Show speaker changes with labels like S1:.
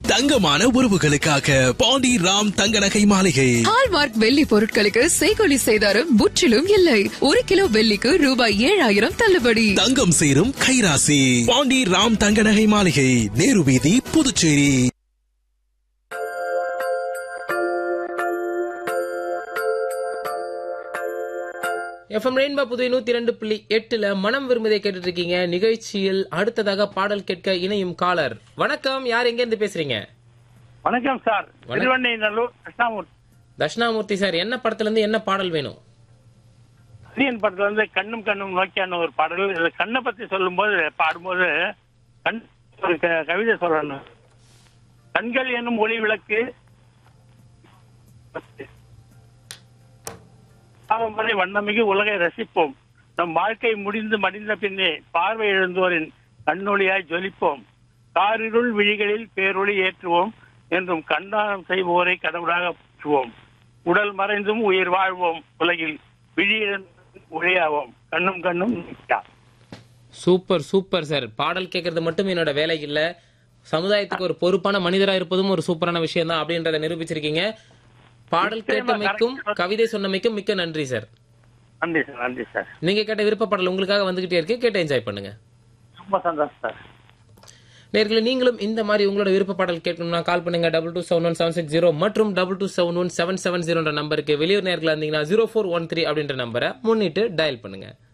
S1: தங்கமான உறவுகளுக்காக பாண்டி ராம் தங்க நகை மாளிகை
S2: ஹால்மார்க் வெள்ளி பொருட்களுக்கு செய்கொலி செய்தாரும் முற்றிலும் இல்லை ஒரு கிலோ வெள்ளிக்கு ரூபாய் ஏழாயிரம் தள்ளுபடி
S1: தங்கம் சேரும் கைராசி பாண்டி ராம் தங்க நகை மாளிகை நேரு வீதி புதுச்சேரி
S3: எஃப்எம் ரெயின்பா புதுவை நூத்தி ரெண்டு புள்ளி எட்டுல மனம் விரும்புதை கேட்டுட்டு இருக்கீங்க நிகழ்ச்சியில் அடுத்ததாக பாடல் கேட்க இணையும் காலர் வணக்கம் யார் எங்க இருந்து பேசுறீங்க
S4: வணக்கம் சார்
S3: வணக்கம்.
S4: திருவண்ணைநல்லூர் கிருஷ்ணாமூர்த்தி
S3: தட்சிணாமூர்த்தி சார் என்ன படத்துல இருந்து என்ன பாடல் வேணும்
S4: சூரியன் படத்துல வந்து கண்ணும் கண்ணும் நோக்கியான ஒரு பாடல் இதுல கண்ணை பத்தி சொல்லும்போது பாடும்போது கண் ஒரு க- கவிதை சொல்லணும் கண்கள் என்னும் ஒளி விளக்கு பாவம் வரை வண்ணமிகு உலகை ரசிப்போம் நம் வாழ்க்கை முடிந்து மடிந்த பின்னே பார்வை எழுந்தோரின் கண்ணொளியாய் ஜொலிப்போம் காரிருள் விழிகளில் பேரொளி ஏற்றுவோம் என்றும் கண்டானம் செய்வோரை கடவுளாக போற்றுவோம் உடல் மறைந்தும் உயிர் வாழ்வோம் உலகில் விழியிழந்தும் ஒளியாவோம் கண்ணும் கண்ணும் நிற்கா.
S3: சூப்பர் சூப்பர் சார் பாடல் கேட்கறது மட்டும் என்னோட வேலை இல்ல சமுதாயத்துக்கு ஒரு பொறுப்பான மனிதரா இருப்பதும் ஒரு சூப்பரான விஷயம் தான் அப்படின்றத நிரூபிச்சிருக்கீங்க பாடல் கேட்டமைக்கும் கவிதை சொன்னமைக்கும் மிக்க நன்றி சார்
S4: நன்றி சார் நன்றி சார்
S3: நீங்க கேட்ட விருப்ப பாடல் உங்களுக்காக வந்துகிட்டே இருக்கு கேட்டு என்ஜாய் பண்ணுங்க
S4: ரொம்ப சந்தோஷம் சார்
S3: நேர்களை நீங்களும் இந்த மாதிரி உங்களோட விருப்ப பாடல் கேட்கணும்னா கால் பண்ணுங்க double two seven one seven six zero மற்றும் double two seven one seven seven ஜீரோன்ற நம்பருக்கு வெளியூர் நேர்களை இருந்தீங்கன்னா ஜீரோ ஃபோர் ஒன் த்ரீ அப்படின்ற நம்பரை முன்னிட்டு டயல் பண்ணுங்க